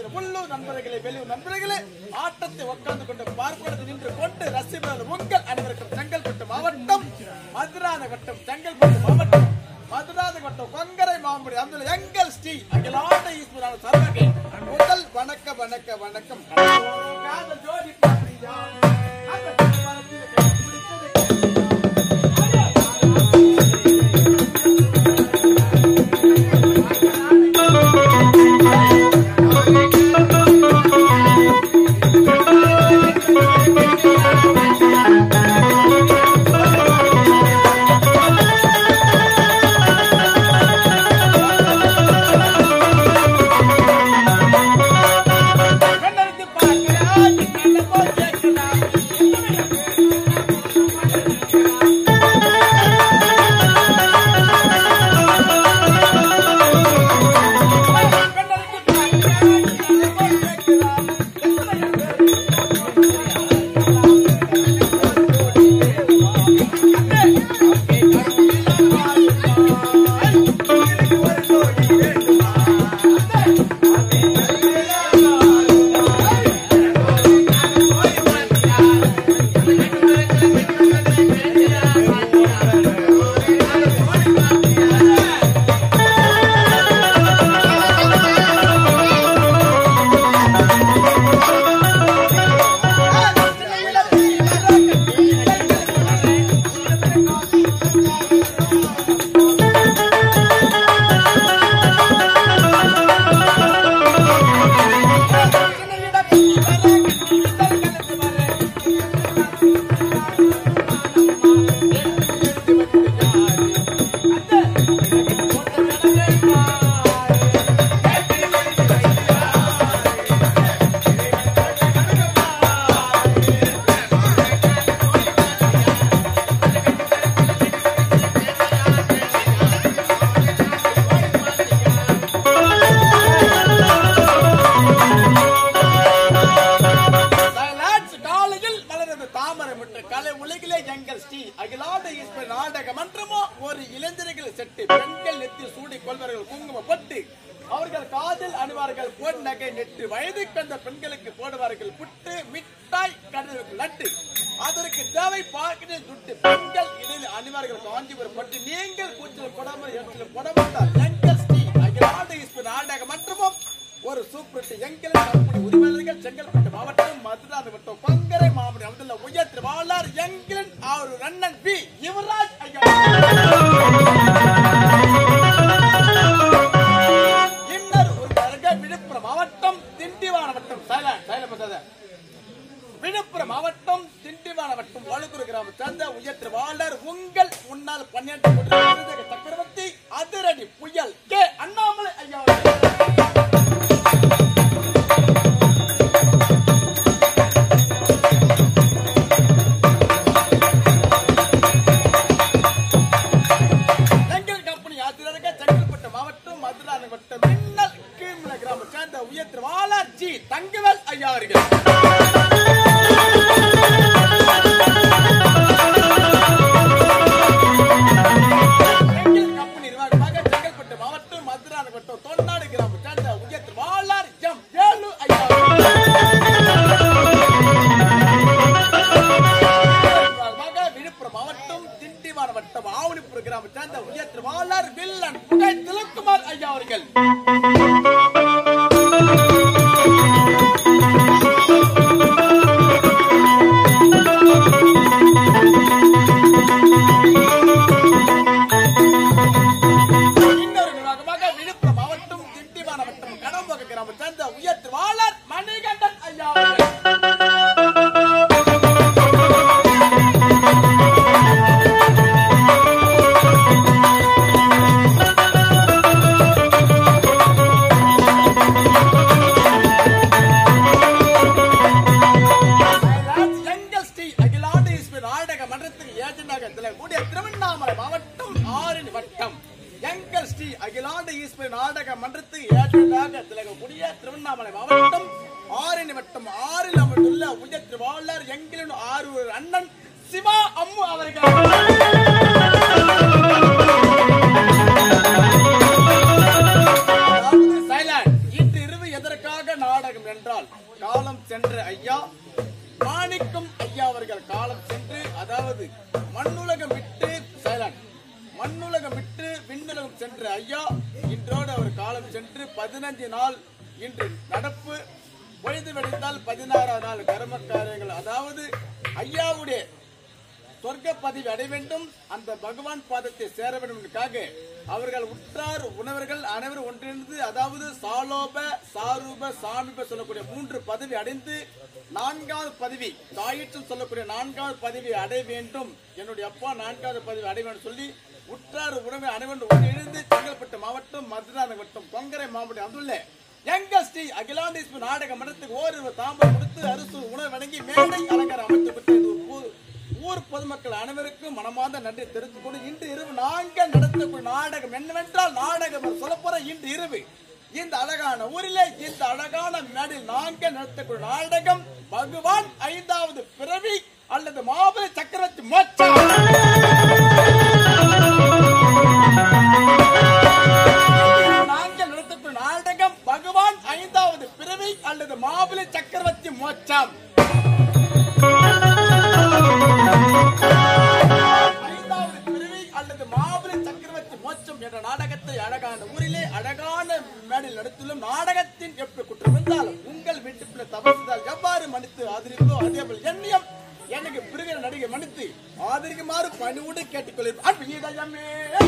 உள்ளூர் நண்பர்களே வெளியூர் நண்பர்களே ஆட்டத்தை உட்கார்ந்து கொண்டு பார்ப்பது நின்று கொண்டு ரசிப்பது உங்கள் அனைவருக்கும் செங்கல்பட்டு மாவட்டம் மதுரான வட்டம் செங்கல்பட்டு மாவட்டம் மதுரான வட்டம் கொங்கரை மாம்படி அந்த எங்கள் ஸ்ரீ அகிலாண்ட ஈஸ்வரான சர்வகை முதல் வணக்க வணக்க வணக்கம் காதல் ஜோடி பாப்பியா. அந்த மனதில் பிடித்தது கண்ணடித்து பார்க்கிறாய், நல்ல போல் கேட்கிறாய். கண்ணடித்து பார்க்கிறாய், நல்ல போல் கேட்கிறாய். சைலன்ஸ் காலையில் மலரது தாமரை முட்டு கலை உலகிலே எங்கள் ஸ்ரீ அகிலாண்ட ஈஸ்வர நாடக மன்றமோ ஒரு இளைஞர்கள் செட்டு பெண்கள் நெத்தி சூடி கொள்வார்கள் குங்கும பொட்டு அவர்கள் காதில் அணிவார்கள் பொன் நகை நெட்டு வயது கண்ட பெண்களுக்கு போடுவார்கள் புட்டு மிட்டாய் கடலுக்கு லட்டு அதற்கு தேவை பாக்கினில் துட்டு பெண்கள் இடையில் அணிவார்கள் காஞ்சிபுரம் பட்டு நீங்கள் கூச்சல் கொடாமல் எட்டிலும் கொடமாட்டார் எங்கள் ஸ்ரீ அகிலாண்ட ஈஸ்வர நாடக மன்றமும் ஒரு சூப்பர் எங்கள் கம்பெனி உரிமையாளர்கள் செங்கல்பட்டு மாவட்டம் மதுராது வட்டம் பங்கரை மாவட்டம் அமைந்துள்ள உயர் திருவாளர் எங்களின் அவர் அண்ணன் பி யுவராஜ் ஐயா இன்னொரு உறுப்பினர்கள் விழுப்புரம் மாவட்டம் திண்டிவனம் வட்டம் சைலண்ட் சைலண்ட் பண்றத விழுப்புரம் மாவட்டம் திண்டிவனம் வட்டம் வழுக்குறு கிராம சேர்ந்த உயர் திருவாளர் உங்கள் முன்னாள் பன்னெண்டு கோடி விருதுக சக்கரவர்த்தி அதிரடி புயல் கே அண்ணாமலை ஐயா அவர்கள். எங்கள் கம்பெனி ஆசிரியர்கள் செங்கல்பட்டு மாவட்டம் மதுரான வட்டம் மின்னல் கீழ்மலை கிராமம் சேர்ந்த உயர் திருவாளர் ஜி தங்கவேல் ஐயா அவர்கள் எங்கள் கம்பெனி நிர்வாகமாக செங்கல்பட்டு மாவட்டம் மதுரான வட்டம் தொண்டாடு கிராமம் சேர்ந்த உயர் திருவாளர் எம் வேலு ஐயா அவர்கள். மக விழுப்புரம் மாவட்டம் திண்டிவனம் வட்டம் ஆவணிப்புரம் கிராமம் சேர்ந்த உயர் திருவாளர் வில்லன் புகை திலக்குமார் ஐயா அவர்கள் இன்னொரு நிர்வாகமாக விழுப்புரம் மாவட்டம் திண்டிவனம் வட்டம் கடம்பக கிராமம் சேர்ந்த உயர் திருவாளர் மணிகண்டன் ஐயா அவர்கள் எங்கள் ஸ்ரீ அகிலாண்டு ஈஸ்வரி நாடக மன்றத்துக்கு ஏஜெண்டாக கூடிய திருவண்ணாமலை மாவட்டம் ஆரணி வட்டம் எங்கள் ஸ்ரீ அகிலாண்டு ஈஸ்வரி நாடக மன்றத்துக்கு ஏஜெண்டாக கூடிய திருவண்ணாமலை மாவட்டம் ஆரணி வட்டம் ஆறில் அமைந்துள்ள உயர் திருவாளர் எங்களின் ஆரூர் அண்ணன் சிவா அம்மு அவர்கள் அதாவது silent. இன்று இரவு எதற்காக நாடகம் என்றால் காலம் சென்ற ஐயா மாணிக்கம் ஐயா அவர்கள் காலம் சென்று அதாவது மண்ணுலகம் விட்டு சைலண்ட் மண்ணுலகம் விட்டு விண்ணுலகம் சென்ற ஐயா இன்றோடு அவர் காலம் சென்று பதினஞ்சு நாள் இன்று நடப்பு பொழுது வெடித்தால் பதினாறாம் நாள் கர்ம காரியங்கள் அதாவது ஐயாவுடைய சொர்க்க பதவி அடைய வேண்டும் அந்த பகவான் பாதத்தை சேர வேண்டும் என்பதற்காக அவர்கள் உற்றார் உணவர்கள் அனைவரும் ஒன்றிணைந்து அதாவது சாலோப சாரூப சாமிப சொல்லக்கூடிய மூன்று பதவி அடைந்து நான்காவது பதவி தாயிற்றம் சொல்லக்கூடிய நான்காவது பதவி அடைய வேண்டும் என்னுடைய அப்பா நான்காவது பதவி அடைய வேண்டும் சொல்லி உற்றார் உணவு அனைவரும் ஒன்றிணைந்து செங்கல்பட்டு மாவட்டம் மதுரை மாவட்டம் கொங்கரை மாவட்டம் அதுள்ள எங்க ஸ்ரீ அகிலாண்டேஸ்வரி நாடக மன்றத்துக்கு ஓரிரு தாம்பரம் கொடுத்து அரிசு உணவு வழங்கி மேடை அலங்காரம் அமைத்து விட்டு இது ஒரு ஊர் ஊர் பொதுமக்கள் அனைவருக்கும் மனமார்ந்த நன்றி தெரிவித்துக் கொண்டு இன்று இரவு நாங்கள் நடத்தக்கூடிய நாடகம் என்னவென்றால் நாடகம் சொல்ல போற இன்று இரவு இந்த அழகான ஊரிலே இந்த அழகான மேடையில் நாங்கள் நடத்தக்கூடிய நாடகம் பகவான் ஐந்தாவது பிறவி அல்லது மாபெர சக்கரவர்த்தி மோட்சம் நாங்கள் நடத்தக்கூடிய நாடகம் பகவான் ஐந்தாவது பிறவி அல்லது மாபெர சக்கரவர்த்தி மோட்சம் ஐந்தாவது பிறவி அல்லது மாபெரும் சக்கரவர்த்தி மோட்சம் என்ற நாடகத்தை அழகான ஊரிலே அழகான மேடையில் நடத்துள்ளோம் நாடகத்தின் எப்படி குற்றம் இருந்தாலும் உங்கள் வீட்டுக்குள்ள தவறுதால் எவ்வாறு மன்னித்து ஆதரிப்போ அதே போல் எண்ணியம் எனக்கு பிறகு நடிகை மன்னித்து ஆதரிக்குமாறு பணிவுடு கேட்டுக்கொள்கிறேன் அன்பு இதயமே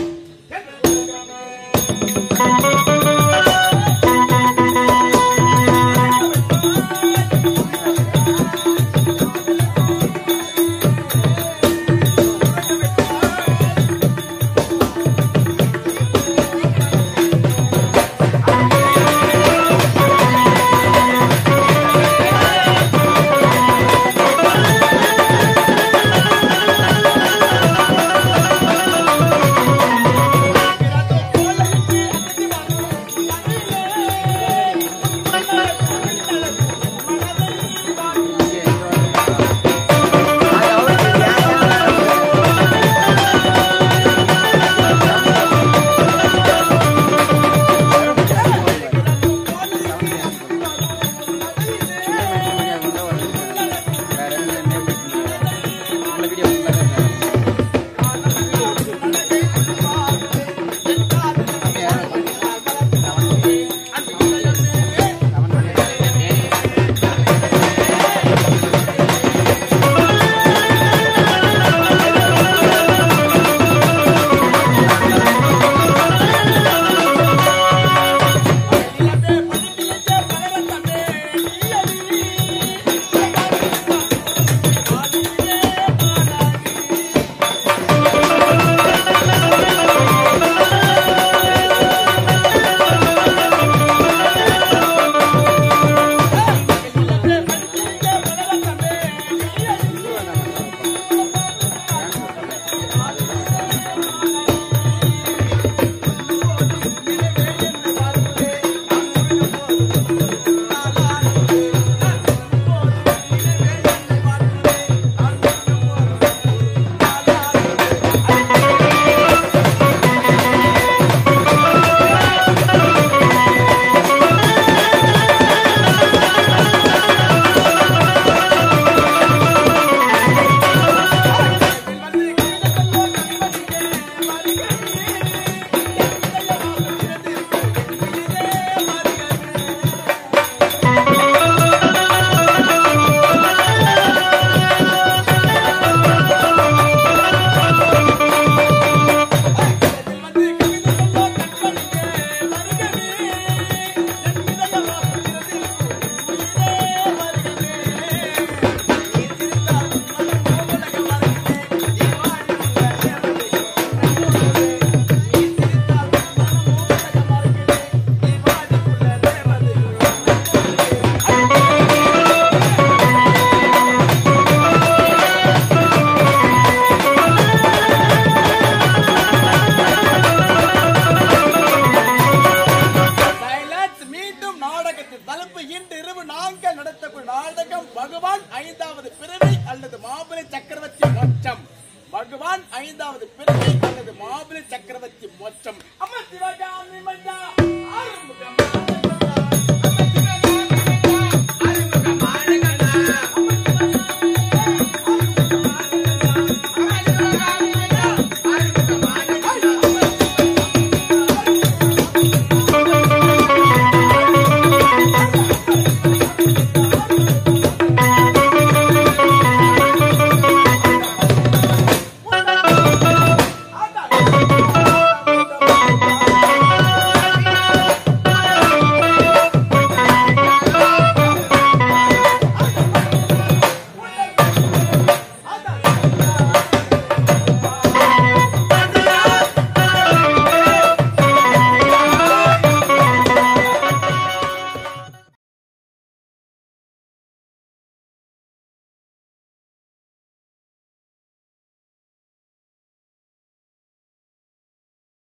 சைலன்ஸ் மீண்டும் நாடகத்தின் தலைப்பு இன்று இரவு நாங்கள் நடத்தக்கூடிய நாடகம் பகவான் ஐந்தாவது பிறவி அல்லது மாபெரு சக்கரவர்த்தி மோட்சம் பகவான் ஐந்தாவது பிறவி அல்லது மாபெரு சக்கரவர்த்தி மோட்சம் அம்மா சிவகாமி மஞ்சா ஆறுமுகம்